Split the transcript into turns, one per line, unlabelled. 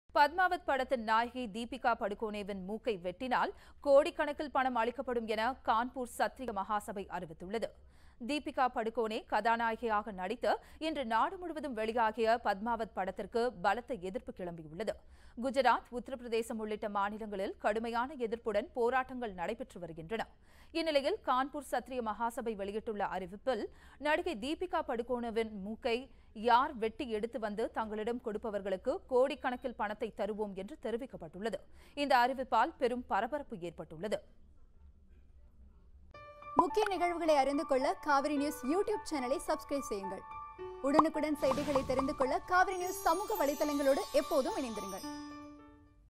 பத்மாவத் படத்தின் நாயகி தீபிகா படுகோனேவின் மூக்கை வெட்டினால் கோடிக்கணக்கில் பணம் அளிக்கப்படும் என கான்பூர் சத்திரிய மகாசபை அறிவித்துள்ளது தீபிகா படுகோனே கதாநாயகியாக நடித்து இன்று நாடு முழுவதும் வெளியாகிய பத்மாவத் படத்திற்கு பலத்த எதிர்ப்பு கிளம்பியுள்ளது குஜராத் உத்தரப்பிரதேசம் உள்ளிட்ட மாநிலங்களில் கடுமையான எதிர்ப்புடன் போராட்டங்கள் நடைபெற்று வருகின்றன இந்நிலையில் கான்பூர் சத்திரிய மகாசபை வெளியிட்டுள்ள அறிவிப்பில் நடிகை தீபிகா படுகோனவின் மூக்கை யார் வெட்டி எடுத்து வந்து தங்களிடம் கொடுப்பவர்களுக்கு கோடிக்கணக்கில் பணத்தை தருவோம் என்று தெரிவிக்கப்பட்டுள்ளது இந்த அறிவிப்பால் பெரும் பரபரப்பு ஏற்பட்டுள்ளது
முக்கிய நிகழ்வுகளை அறிந்து கொள்ள காவிரி நியூஸ் யூடியூப் சேனலை சப்ஸ்கிரைப் செய்யுங்கள் உடனுக்குடன் செய்திகளை தெரிந்து கொள்ள காவிரி நியூஸ் சமூக வலைதளங்களோடு எப்போதும் இணைந்திருங்கள்